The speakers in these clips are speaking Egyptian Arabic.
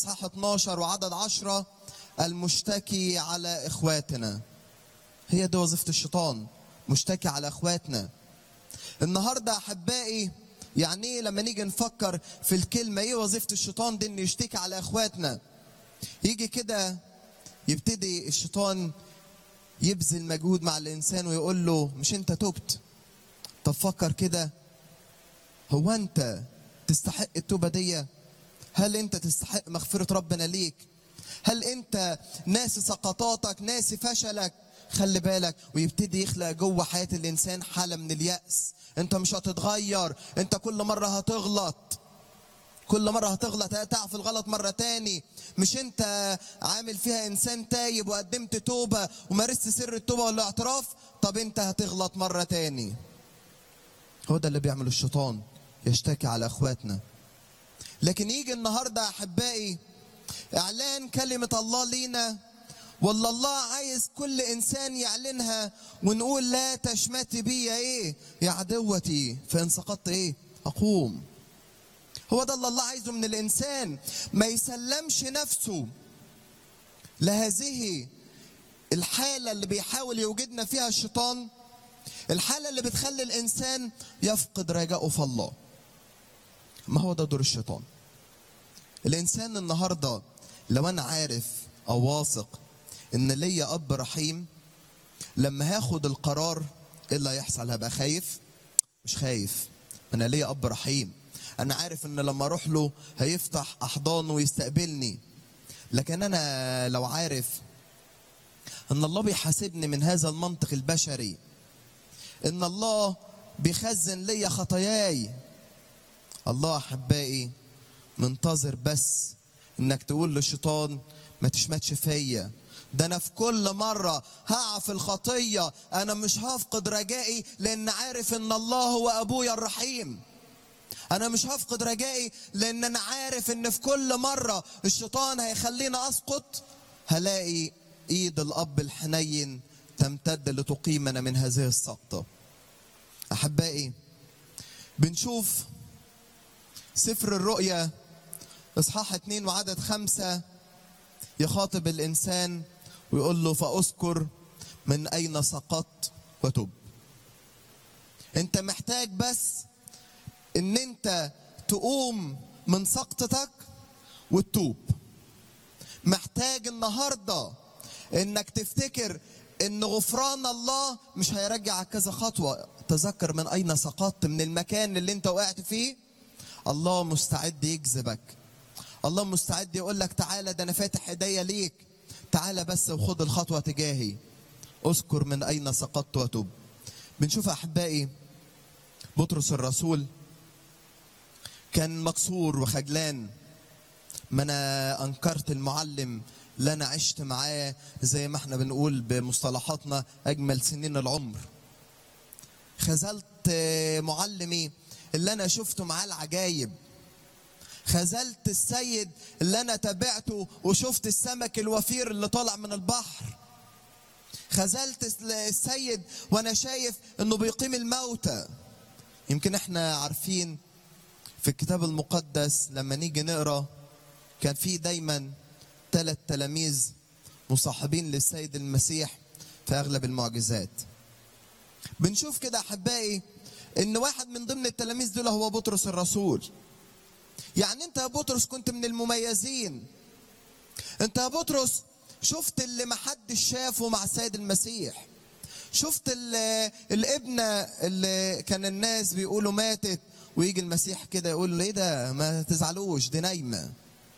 اصحاح 12 وعدد 10 المشتكي على اخواتنا هي دي وظيفه الشيطان مشتكي على اخواتنا النهارده احبائي يعني ايه لما نيجي نفكر في الكلمه ايه وظيفه الشيطان دي انه يشتكي على اخواتنا يجي كده يبتدي الشيطان يبذل مجهود مع الانسان ويقول له مش انت تبت طب فكر كده هو انت تستحق التوبه دي هل انت تستحق مغفره ربنا ليك هل انت ناسي سقطاتك ناسي فشلك خلي بالك ويبتدي يخلق جوه حياه الانسان حاله من الياس انت مش هتتغير انت كل مره هتغلط كل مرة هتغلط هتقع في الغلط مرة تاني مش انت عامل فيها انسان تايب وقدمت توبة ومارست سر التوبة والاعتراف طب انت هتغلط مرة تاني هو ده اللي بيعمله الشيطان يشتكي على اخواتنا لكن يجي النهاردة احبائي اعلان كلمة الله لينا ولا الله عايز كل انسان يعلنها ونقول لا تشمتي بي يا ايه يا عدوتي فان سقطت ايه اقوم هو ده اللي الله عايزه من الانسان ما يسلمش نفسه لهذه الحاله اللي بيحاول يوجدنا فيها الشيطان الحاله اللي بتخلي الانسان يفقد رجاءه في الله ما هو ده دور الشيطان الانسان النهارده لو انا عارف او واثق ان ليا اب رحيم لما هاخد القرار ايه اللي هيحصل هبقى خايف مش خايف انا ليا اب رحيم انا عارف ان لما اروح له هيفتح احضانه ويستقبلني لكن انا لو عارف ان الله بيحاسبني من هذا المنطق البشري ان الله بيخزن ليا خطاياي الله احبائي منتظر بس انك تقول للشيطان ما تشمتش فيا ده انا في كل مره هقع في الخطيه انا مش هفقد رجائي لان عارف ان الله هو ابويا الرحيم انا مش هفقد رجائي لان انا عارف ان في كل مره الشيطان هيخليني اسقط هلاقي ايد الاب الحنين تمتد لتقيمنا من هذه السقطه احبائي بنشوف سفر الرؤيا اصحاح اتنين وعدد خمسة يخاطب الانسان ويقول له فاذكر من اين سقطت وتب انت محتاج بس ان انت تقوم من سقطتك وتتوب محتاج النهارده انك تفتكر ان غفران الله مش هيرجعك كذا خطوه تذكر من اين سقطت من المكان اللي انت وقعت فيه الله مستعد يجذبك الله مستعد يقول لك تعالى ده انا فاتح ايديا ليك تعالى بس وخد الخطوه تجاهي اذكر من اين سقطت وتب بنشوف احبائي بطرس الرسول كان مكسور وخجلان ما انا انكرت المعلم اللي انا عشت معاه زي ما احنا بنقول بمصطلحاتنا اجمل سنين العمر خذلت معلمي اللي انا شفته معاه العجايب خذلت السيد اللي انا تابعته وشفت السمك الوفير اللي طالع من البحر خذلت السيد وانا شايف انه بيقيم الموتى يمكن احنا عارفين في الكتاب المقدس لما نيجي نقرا كان في دايما ثلاث تلاميذ مصاحبين للسيد المسيح في اغلب المعجزات بنشوف كده احبائي ان واحد من ضمن التلاميذ دول هو بطرس الرسول يعني انت يا بطرس كنت من المميزين انت يا بطرس شفت اللي محدش شافه مع السيد المسيح شفت الابنة اللي كان الناس بيقولوا ماتت ويجي المسيح كده يقول له ايه ده ما تزعلوش دي نايمه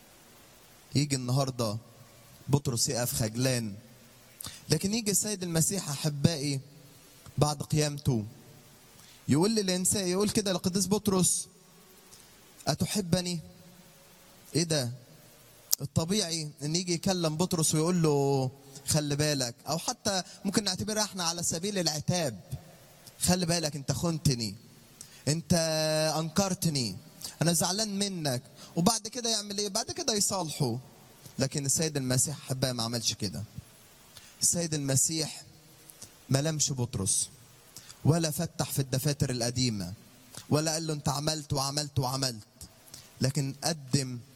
يجي النهارده بطرس يقف خجلان لكن يجي السيد المسيح احبائي بعد قيامته يقول للانسان يقول كده لقديس بطرس اتحبني ايه ده الطبيعي ان يجي يكلم بطرس ويقول له خلي بالك او حتى ممكن نعتبرها احنا على سبيل العتاب خلي بالك انت خنتني انت انكرتني انا زعلان منك وبعد كده يعمل ايه بعد كده يصالحه لكن السيد المسيح حباه ما عملش كده السيد المسيح ما لمش بطرس ولا فتح في الدفاتر القديمه ولا قال له انت عملت وعملت وعملت لكن قدم